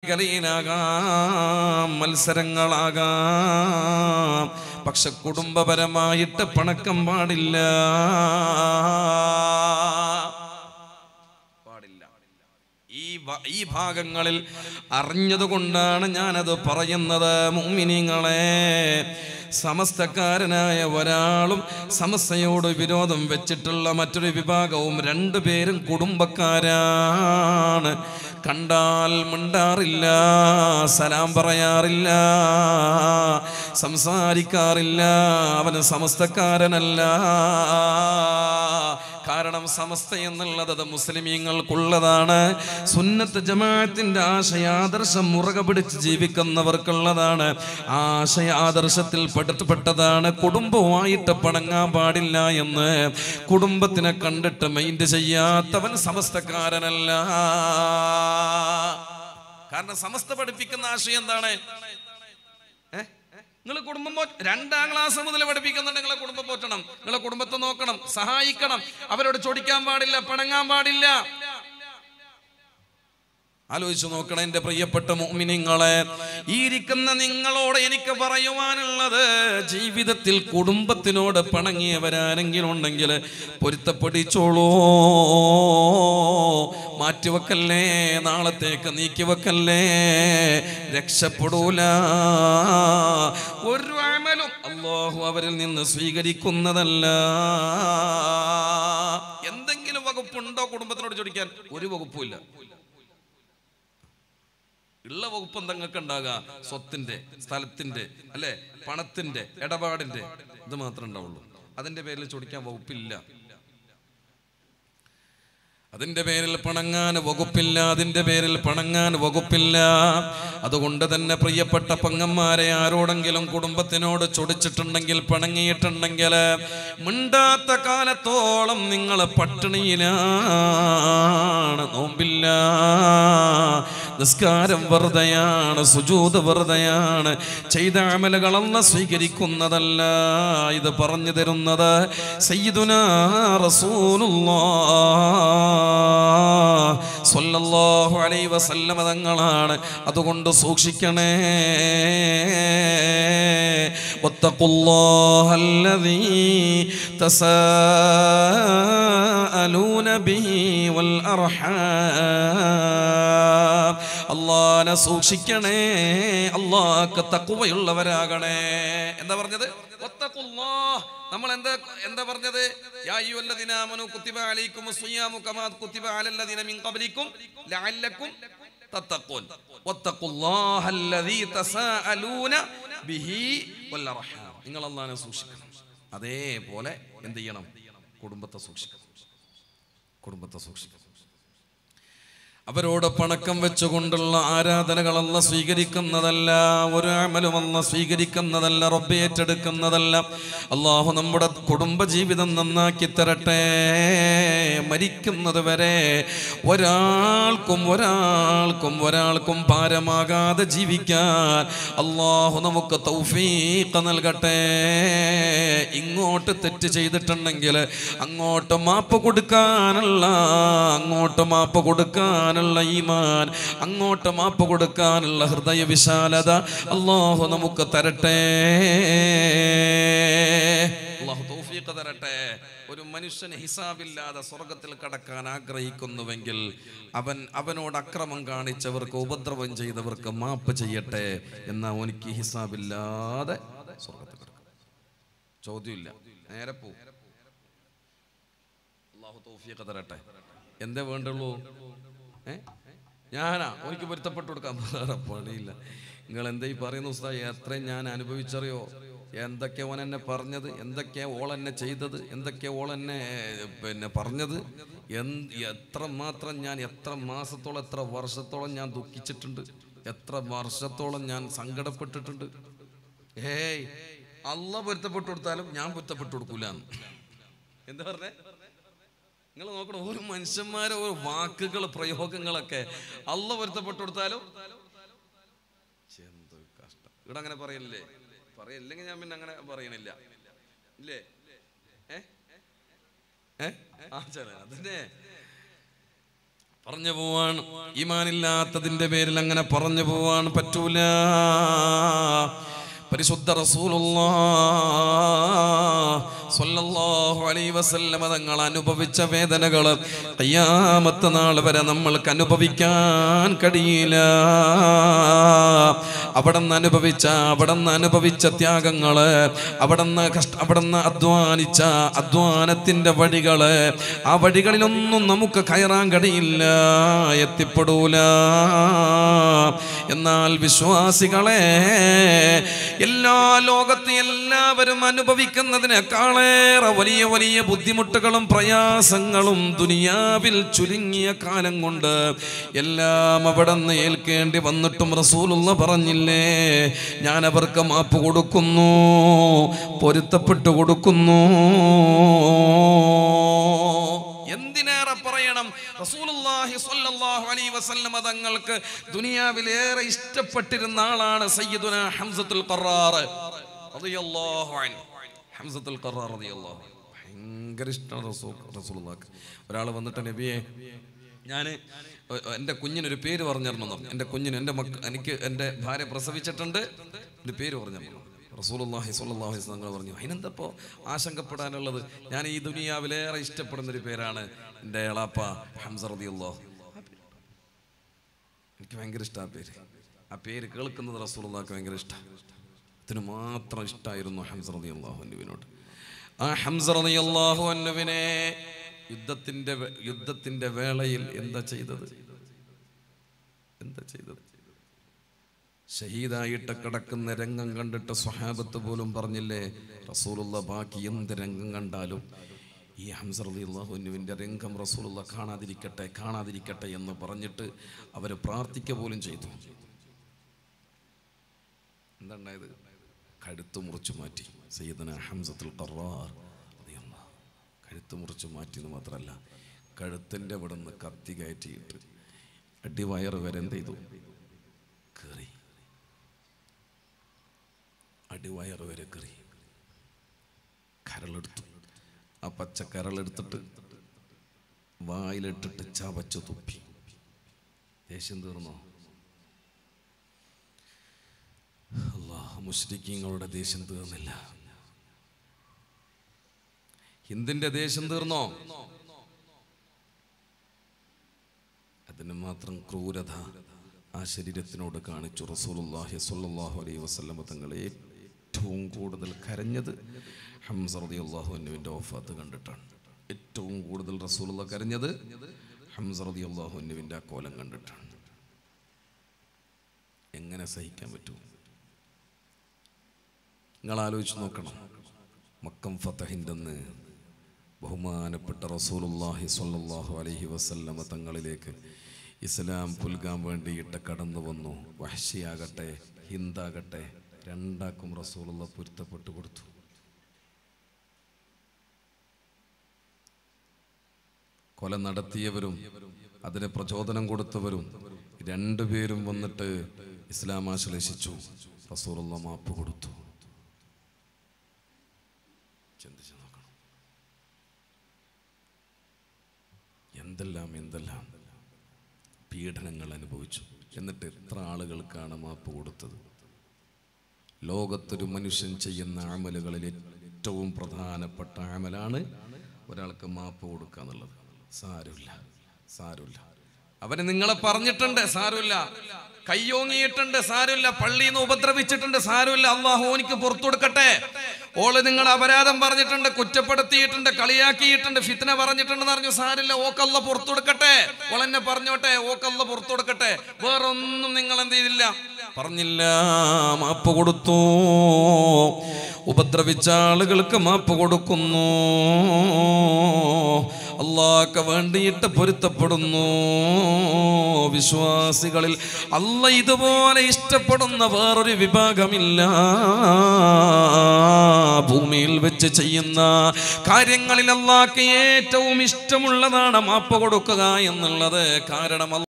മേഖലയിലാകാം മത്സരങ്ങളാകാം പക്ഷെ കുടുംബപരമായിട്ട് പണക്കം പാടില്ല പാടില്ല ഈ വ- ഈ ഭാഗങ്ങളിൽ അറിഞ്ഞതുകൊണ്ടാണ് ഞാനത് പറയുന്നത് മുമിനിങ്ങളെ സമസ്തക്കാരനായ ഒരാളും സമസ്തയോട് വിരോധം വെച്ചിട്ടുള്ള മറ്റൊരു വിഭാഗവും രണ്ടുപേരും കുടുംബക്കാരാണ് കണ്ടാൽ മിണ്ടാറില്ല സലാം പറയാറില്ല സംസാരിക്കാറില്ല അവന് സമസ്തക്കാരനല്ല കാരണം സമസ്ത എന്നുള്ളത് അത് മുസ്ലിമീങ്ങൾക്കുള്ളതാണ് സുന്നത്ത് ജമാഅത്തിന്റെ ആശയാദർശം മുറുകെ പിടിച്ച് ജീവിക്കുന്നവർക്കുള്ളതാണ് ആശയാദർശത്തിൽ പെട്ടപ്പെട്ടതാണ് കുടുംബവുമായിട്ട് പണങ്ങാൻ പാടില്ല എന്ന് കുടുംബത്തിനെ കണ്ടിട്ട് മൈൻഡ് ചെയ്യാത്തവൻ സമസ്തക്കാരനല്ല കാരണം സമസ്ത പഠിപ്പിക്കുന്ന ആശയം എന്താണ് നിങ്ങൾ കുടുംബം പോ രണ്ടാം ക്ലാസ് മുതൽ പഠിപ്പിക്കുന്നുണ്ട് നിങ്ങളെ കുടുംബം പോറ്റണം നിങ്ങളെ കുടുംബത്തെ നോക്കണം സഹായിക്കണം അവരോട് ചൊടിക്കാൻ പാടില്ല പിണങ്ങാൻ പാടില്ല ആലോചിച്ചു നോക്കണം എൻ്റെ പ്രിയപ്പെട്ട മോമിനിങ്ങളെ ഈ ഇരിക്കുന്ന നിങ്ങളോട് എനിക്ക് പറയുവാനുള്ളത് ജീവിതത്തിൽ കുടുംബത്തിനോട് പിണങ്ങിയവരാരെങ്കിലും ഉണ്ടെങ്കിൽ പൊരുത്തപ്പെടിച്ചോളൂ മാറ്റിവെക്കല്ലേ നാളത്തേക്ക് നീക്കിവെക്കല്ലേ രക്ഷപ്പെടൂല ഒരു അമലും അള്ളാഹു അവരിൽ നിന്ന് സ്വീകരിക്കുന്നതല്ല എന്തെങ്കിലും വകുപ്പുണ്ടോ കുടുംബത്തിനോട് ചോദിക്കാൻ ഒരു വകുപ്പുമില്ല ഉള്ള വകുപ്പ് എന്തെങ്ങൾക്ക് ഉണ്ടാകുക സ്വത്തിന്റെ സ്ഥലത്തിന്റെ അല്ലെ പണത്തിന്റെ ഇടപാടിന്റെ ഇത് മാത്രമേ ഉണ്ടാവുള്ളൂ അതിന്റെ പേരിൽ ചൊടിക്കാൻ വകുപ്പില്ല അതിന്റെ പേരിൽ പണങ്ങാൻ വകുപ്പില്ല അതിന്റെ പേരിൽ പണങ്ങാൻ വകുപ്പില്ല അതുകൊണ്ട് തന്നെ പ്രിയപ്പെട്ട പങ്ങന്മാരെ ആരോടെങ്കിലും കുടുംബത്തിനോട് ചൊടിച്ചിട്ടുണ്ടെങ്കിൽ പിണങ്ങിയിട്ടുണ്ടെങ്കിൽ മിണ്ടാത്ത കാലത്തോളം നിങ്ങൾ പട്ടിണിയിലാണ് നോമ്പില്ല നിസ്കാരം വെറുതെയാണ് സുജൂത് വെറുതെയാണ് ചെയ്ത അമലുകളെല്ലാം സ്വീകരിക്കുന്നതല്ല ഇത് പറഞ്ഞു തരുന്നത് സയ്യിദുന റസൂലുള്ളാഹ് സ്വല്ലല്ലാഹു അലൈഹി വസല്ലമ തങ്ങളാണ് അതുകൊണ്ട് സൂക്ഷിക്കണേ واتقوا الذي تساءلون به والأرحام അള്ളാനെ സൂക്ഷിക്കണേ അള്ളാഹ്ക്ക് തക്കുവയുള്ളവരാകണേ എന്താ പറഞ്ഞത് വത്തഖുല്ലാഹ്. നമ്മൾ എന്താ എന്താ പറഞ്ഞത് യാ അയ്യുഹല്ലദീന ആമനൂ കുത്തിബ അലൈക്കുമുസ് സിയാമു കമാ കുത്തിബ അലല്ലദീന മിൻ ഖബ്ലിക്കും ലഅല്ലക്കും തത്തഖൂൻ വത്തഖുല്ലാഹല്ലദീ തസാഅലൂന ബിഹി വൽ അർഹാം നിങ്ങൾ അള്ളാഹനെ സൂക്ഷിക്കണം അതേപോലെ എന്ത് ചെയ്യണം കുടുംബത്തെ സൂക്ഷിക്കണം കുടുംബത്തെ സൂക്ഷിക്കണം അവരോട് പണക്കം വെച്ചുകൊണ്ടുള്ള ആരാധനകളല്ല സ്വീകരിക്കുന്നതല്ല ഒരു അമലുമല്ല സ്വീകരിക്കുന്നതല്ല റബ്ബ് ഏറ്റെടുക്കുന്നതല്ല അള്ളാഹു നമ്മുടെ കുടുംബ ജീവിതം നന്നാക്കി തരട്ടെ മരിക്കുന്നത് വരെ ഒരാൾക്കും ഒരാൾക്കും ഒരാൾക്കും ഭാരമാകാതെ ജീവിക്കാൻ അള്ളാഹു നമുക്ക് തൗഫീഖ് നൽകട്ടെ ഇങ്ങോട്ട് തെറ്റ് ചെയ്തിട്ടുണ്ടെങ്കിൽ അങ്ങോട്ട് മാപ്പ് കൊടുക്കാനുള്ള അങ്ങോട്ട് മാപ്പ് കൊടുക്കാനുള്ള ഈമാൻ അങ്ങോട്ട് മാപ്പ് കൊടുക്കാനുള്ള ഹൃദയ വിശാലത അള്ളാഹു നമുക്ക് തരട്ടെ അള്ളാഹു തൗഫീഖ് തരട്ടെ ഒരു മനുഷ്യന് ഹിസാബില്ലാതെ സ്വർഗത്തിൽ കടക്കാൻ ആഗ്രഹിക്കുന്നുവെങ്കിൽ അവൻ അവനോട് അക്രമം കാണിച്ചവർക്ക് ഉപദ്രവം ചെയ്തവർക്ക് മാപ്പ് ചെയ്യട്ടെ എന്നാ എനിക്ക് ഹിസാബില്ലാതെ സ്വർഗത്തിൽ കിടക്കും ചോദ്യമില്ല നേരെ പോ അള്ളാഹു തൗഫീഖ് തരട്ടെ എന്തേ വേണ്ടുള്ളൂ ഏ ഞാനാ എനിക്ക് പൊരുത്തപ്പെട്ടു കൊടുക്കാൻ വേറെ പണിയില്ല നിങ്ങൾ എന്താ ഈ പറയുന്ന ഉസ്താദ് എത്രയും ഞാൻ അനുഭവിച്ചറിയോ എന്തൊക്കെ ഓൻ എന്നെ പറഞ്ഞത് എന്തൊക്കെ ഓൾ എന്നെ ചെയ്തത് എന്തൊക്കെ ഓൾ എന്നെ ഏ, പിന്നെ പറഞ്ഞത് എന്ത് എത്ര മാത്രം ഞാൻ എത്ര മാസത്തോളം എത്ര വർഷത്തോളം ഞാൻ ദുഃഖിച്ചിട്ടുണ്ട് എത്ര വർഷത്തോളം ഞാൻ സങ്കടപ്പെട്ടിട്ടുണ്ട് ഏയ് അല്ല പൊരുത്തപ്പെട്ടു കൊടുത്താലും ഞാൻ പൊരുത്തപ്പെട്ടു കൊടുക്കൂല എന്താ പറഞ്ഞേ നിങ്ങൾ നോക്കണം ഓരോ മനുഷ്യന്മാരെ ഓരോ വാക്കുകൾ പ്രയോഗങ്ങളൊക്കെ അല്ല പൊരുത്തപ്പെട്ടു കൊടുത്താലും എന്ത് കഷ്ടം ഇവിടെ അങ്ങനെ പറയല്ലേ പറയില്ലെങ്കിൽ ഞാൻ പിന്നെ അങ്ങനെ പറയണില്ല ഇല്ലേ ഏ ഏ ആ ചില അതന്നെ പറഞ്ഞു പോവാണ് ഈമാനില്ലാത്തതിന്റെ പേരിൽ അങ്ങനെ പറഞ്ഞു പോവാൻ പറ്റൂല പരിശുദ്ധ റസൂലുള്ളാഹി അലൈഹി വസല്ലമ തങ്ങൾ അനുഭവിച്ച വേദനകൾ ഖിയാമത്ത് നാൾ വരെ നമ്മൾക്ക് അനുഭവിക്കാൻ കഴിയില്ല അവിടെ നിന്ന് അനുഭവിച്ച അവിടെ നിന്ന് അനുഭവിച്ച ത്യാഗങ്ങള് അവിടെ നിന്ന് കഷ്ട അവിടെ നിന്ന് അധ്വാനിച്ച അധ്വാനത്തിന്റെ വഴികള് ആ വഴികളിലൊന്നും നമുക്ക് കയറാൻ കഴിയില്ല എത്തിപ്പെടൂല എന്നാൽ വിശ്വാസികളെ എല്ലാ ലോകത്തെ എല്ലാവരും അനുഭവിക്കുന്നതിനേക്കാളേറെ വലിയ വലിയ ബുദ്ധിമുട്ടുകളും പ്രയാസങ്ങളും ദുനിയാവിൽ ചുരുങ്ങിയ കാലം കൊണ്ട് എല്ലാം അവിടെ നിന്ന് ഏൽക്കേണ്ടി വന്നിട്ടും റസൂലുള്ള പറഞ്ഞില്ലേ ഞാൻ അവർക്ക് മാപ്പ് കൊടുക്കുന്നു പൊരുത്തപ്പെട്ടു കൊടുക്കുന്നു എന്തിനേറെ പറയണം റസൂലുള്ളാഹി സ്വല്ലല്ലാഹു അലൈഹി വസല്ലമ തങ്ങൾക്ക് ദുനിയാവിലേറെ ഇഷ്ടപ്പെട്ടിരുന്ന ആളാണ് സയ്യിദുന ഹംസത്തുൽ ഖറാർ റളിയല്ലാഹു അൻഹു ഹംസത്തുൽ ഖറാർ റളിയല്ലാഹു അൻഹു. ഭയങ്കര ഇഷ്ടമാണ് റസൂൽ റസൂലുള്ളാഹിക്ക് ഒരാൾ വന്നിട്ട് നബിയെ ഞാൻ എൻ്റെ കുഞ്ഞിനൊരു പേര് പറഞ്ഞിരണം എൻ്റെ കുഞ്ഞിന് എൻ്റെ മക്ക എനിക്ക് എൻ്റെ ഭാര്യ പ്രസവിച്ചിട്ടുണ്ട് ഒരു പേര് പറഞ്ഞു റസൂലുള്ളാഹി സ്വല്ലല്ലാഹു അലൈഹി വസല്ലം പറഞ്ഞു അതിനെന്തപ്പോ ആശങ്കപ്പെടാനുള്ളത് ഞാൻ ഈ ദുനിയാവിലേറെ ഇഷ്ടപ്പെടുന്ന ഒരു പേരാണ് എൻ്റെ എളാപ്പ ഹംസ റളിയല്ലാഹു എനിക്ക് ഭയങ്കര ഇഷ്ടം ആ പേര് ആ പേര് കേൾക്കുന്നത് റസൂലുള്ളാഹിക്ക് ഭയങ്കര ഇഷ്ടം അതിന് മാത്രം ഇഷ്ടമായിരുന്നു ഹംസ റളിയല്ലാഹു അൻഹുവിനോട് ആ ഹംസ റളിയല്ലാഹു അൻഹുവിനെ യുദ്ധത്തിന്റെ വേ- യുദ്ധത്തിന്റെ വേളയിൽ എന്താ ചെയ്തത് എന്താ ചെയ്തത് ഷഹീദായിട്ട് കിടക്കുന്ന രംഗം കണ്ടിട്ട് സ്വഹാബത്ത് പോലും പറഞ്ഞില്ലേ റസൂലുള്ള ബാക്കി എന്ത് രംഗം കണ്ടാലും ഈ ഹംസ റളിയല്ലാഹുവിൻ്റെ രംഗം റസൂലുള്ള കാണാതിരിക്കട്ടെ കാണാതിരിക്കട്ടെ എന്ന് പറഞ്ഞിട്ട് അവർ പ്രാർത്ഥിക്കുക പോലും ചെയ്തു എന്തുണ്ടായത് കഴുത്ത് മുറിച്ചു മാറ്റി സയ്യിദന ഹംസത്തുൽ ഖറാർ റളിയല്ലാഹു. കഴുത്ത് മുറിച്ചു മാറ്റി എന്ന് മാത്രമല്ല കഴുത്തിൻ്റെ അവിടെ നിന്ന് കത്തി കയറ്റിയിട്ട് അടിവയറ് വരെ എന്ത് ചെയ്തു കയറി അടിവയറ് വരെ കയറി കരളെടുത്തു ആ പച്ച കരളെടുത്തിട്ട് വായിലിട്ടിട്ട് ചവച്ചു തുപ്പി ദേഷ്യം തീർന്നോ അള്ളാഹ് മുസ്ലിക്കീങ്ങളുടെ ദേഷ്യം തീർന്നില്ല ഹിന്ദിന്റെ ദേഷ്യം തീർന്നോ അതിന് മാത്രം ക്രൂരത ആ ശരീരത്തിനോട് കാണിച്ചു റസൂലുള്ളാഹി സ്വല്ലല്ലാഹു അലൈഹി വസല്ലമ തങ്ങൾ ഏറ്റവും കൂടുതൽ കരഞ്ഞത് ഹംസ റളിയല്ലാഹു അൻഹുവിൻ്റെ വഫാത്ത് കണ്ടിട്ടാണ് ഏറ്റവും കൂടുതൽ റസൂലുള്ള കരഞ്ഞത് ഹംസ റളിയല്ലാഹു അൻഹുവിൻ്റെ ആ കോലം കണ്ടിട്ടാണ് എങ്ങനെ സഹിക്കാൻ പറ്റും നിങ്ങൾ ആലോചിച്ച് നോക്കണം മക്കം ഫതഹിൻ്റെ അന്ന് ബഹുമാനപ്പെട്ട റസൂലുള്ളാഹി സ്വല്ലല്ലാഹു അലൈഹി വസല്ലമ തങ്ങളിലേക്ക് ഇസ്ലാം പുൽകാൻ വേണ്ടിയിട്ട് കടന്നു വന്നു വഹ്ഷിയാകട്ടെ ഹിന്ദാകട്ടെ രണ്ടാക്കും റസൂലുള്ള പൊരുത്തപ്പെട്ടു കൊടുത്തു കൊല നടത്തിയവരും അതിന് പ്രചോദനം കൊടുത്തവരും രണ്ടുപേരും വന്നിട്ട് ഇസ്ലാം ആശ്ലേഷിച്ചു റസൂലുള്ള മാപ്പ് കൊടുത്തു ചിന്തിച്ചു നോക്കണം എന്തെല്ലാം എന്തെല്ലാം പീഡനങ്ങൾ അനുഭവിച്ചു എന്നിട്ട് എത്ര ആളുകൾക്കാണ് മാപ്പ് കൊടുത്തത് ലോകത്തൊരു മനുഷ്യൻ ചെയ്യുന്ന അമലുകളിൽ ഏറ്റവും പ്രധാനപ്പെട്ട അമലാണ് ഒരാൾക്ക് മാപ്പ് കൊടുക്കുക എന്നുള്ളത് സാരമില്ല സാരമില്ല അവന് നിങ്ങളെ പറഞ്ഞിട്ടുണ്ട് സാരമില്ല കയ്യോങ്ങിയിട്ടുണ്ട് സാരമില്ല പള്ളിയിൽ നിന്ന് ഉപദ്രവിച്ചിട്ടുണ്ട് സാരമില്ല അള്ളാഹു എനിക്ക് പുറത്തു കൊടുക്കട്ടെ ഓള് നിങ്ങൾ അപരാധം പറഞ്ഞിട്ടുണ്ട് കുറ്റപ്പെടുത്തിയിട്ടുണ്ട് കളിയാക്കിയിട്ടുണ്ട് ഫിത്ന പറഞ്ഞിട്ടുണ്ടെന്ന് പറഞ്ഞു സാരില്ല ഓക്കല്ല പുറത്തു കൊടുക്കട്ടെ ഓളെന്നെ പറഞ്ഞോട്ടെ ഓക്കല്ല പുറത്തു കൊടുക്കട്ടെ വേറൊന്നും നിങ്ങൾ എന്ത് ചെയ്തില്ല പറഞ്ഞില്ല മാപ്പ് കൊടുത്തു ഉപദ്രവിച്ച ആളുകൾക്ക് മാപ്പ് കൊടുക്കുന്നു അള്ളാഹ്ക്ക് വേണ്ടിയിട്ട് പൊരുത്തപ്പെടുന്നു വിശ്വാസികളിൽ അല്ല ഇതുപോലെ ഇഷ്ടപ്പെടുന്ന വേറൊരു വിഭാഗമില്ല ഭൂമിയിൽ വെച്ച് ചെയ്യുന്ന കാര്യങ്ങളിൽ അള്ളാഹ്ക്ക് ഏറ്റവും ഇഷ്ടമുള്ളതാണ് മാപ്പ് കൊടുക്കുക എന്നുള്ളത് കാരണം